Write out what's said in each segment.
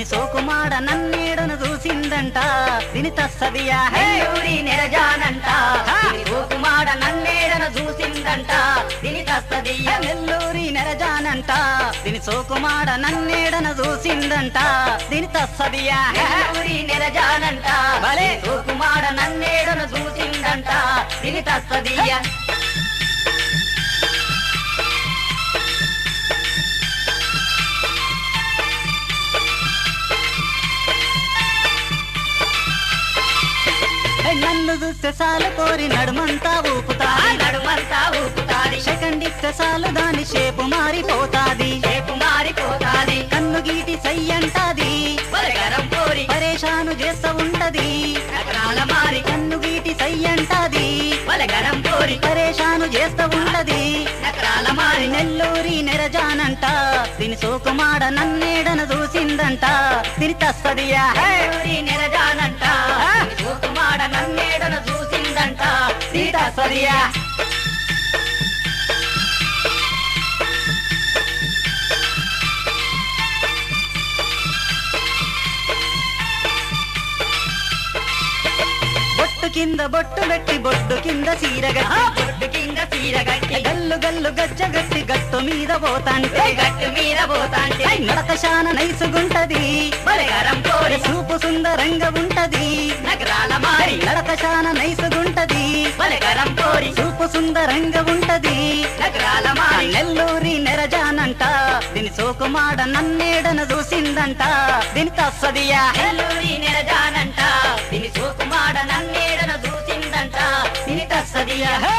సోకుమాడ నన్నేడను చూసిందంట దీని తస్సదియా హే నెల్లూరి నెరజానంట దీని సోకుమాడ నన్నేడన చూసిందంట దీని తస్తదియ్య నెల్లూరి నెరజానంట దీని సోకుమాడ నన్నేడన చూసిందంట దీని తస్సదియా హే నెల్లూరి నెరజానంట భలే. సోకుమాడ నన్నేడన చూసిందంట దీని తస్తదియ్య హే, నన్ను చూస్తే సాలు కోరి నడుమంతా ఆ ఊపుతాది నడుమంతా ఊపుతాది సెకండ్ ఇస్తే సాలు దాని షేపు మారిపోతాది రేపు మారిపోతాది కన్ను గీటి సయ్యంటాది బలగరం కోరి పరేషాను చేస్తా ఉంటది నగరాల మారి కన్ను గీటి సయ్యంటాది బలగరం కోరి పరేషాను చేస్తా ఉంటది నగరాల మారి నెల్లూరి నెరజానంట దీని సోకుమాడ నన్నేడన చూసిందంట దీని తస్తదియా హే నెల్లూరి నెరజానంట దీని సోకుమాడ నన్నేడన చూసిందంట దీని తస్తదియ్య బొట్టు కింద బొట్టు పెట్టి బొట్టు కింద సీరగట్టి బొట్టు కింద చీర గట్టి గల్లు గల్లు గజ్జ గట్టి గట్టు మీద పోతాంటే గట్టు మీద పోతాంటే నడక శాన నైసుగుంటది బలగరం కోరి చూపు సుందరంగా ఉంటది నగరాల మారి నడక శాన నైసుగుంటది బలగరం కోరి చూపు సుందరంగా ఉంటది నగరాల మారి నెల్లూరి నెరజానంట దీని సోకుమాడ నన్నేడన చూసిందంట దీని తస్సదియా నెల్లూరి నెరజానంట దీని సోకుమాడ నన్నేడన చూసిందంట దీని తస్తదియ్య హే!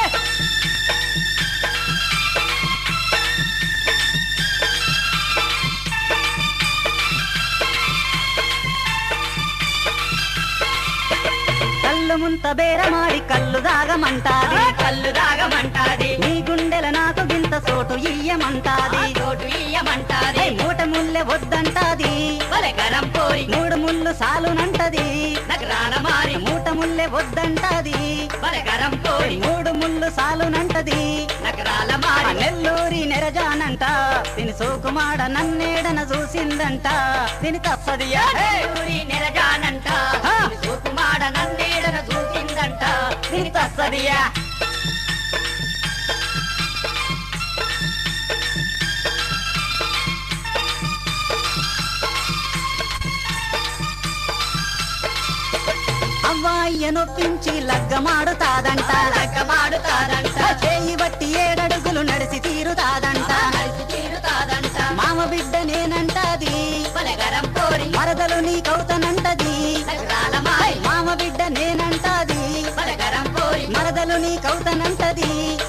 కళ్ళు ముంత బేరమాడి కళ్ళు దాగమంటాది ఆ కళ్ళు దాగమంటాది నీ గుండెల నాకు గింత సోటు ఆ ఇయ్యమంటాది తోటు ఇయ్యమంటాది ఏయ్, మూట ముల్లె వద్దంటాది బలగరం కోరి మూడు ముళ్ళు సాలునంటది నగరాల మారి మూట ముల్లె వద్దంటాది బలగరం కోరి మూడు ముళ్ళు సాలునంటది నగరాల ఆ మారి నెల్లూరి నెరజానంట దీని సోకుమాడ నన్నేడన చూసిందంట దీని తప్పదియా నెల్లూరి నెరజానంట ఆ. దీని సోకుమాడ నన్నేడన చూసిందంట దీని తస్తదియ్య అవ్వాయ్య నొప్పించి లగ్గమాడుతాదంట లగ్గమాడుతాదంట ఆ చేయి బట్టి ఏడడుగులు నడిచి తీరుతాదంట నడిచి తీరుతాదంట మామ బిడ్డ నేనంటాది బలగరం కోరి మరదలు నీకవుతనంటది నగరాల మారి మామ బిడ్డ నేనంటాది బలగరం కోరి మరదలు నీకవుతనంటది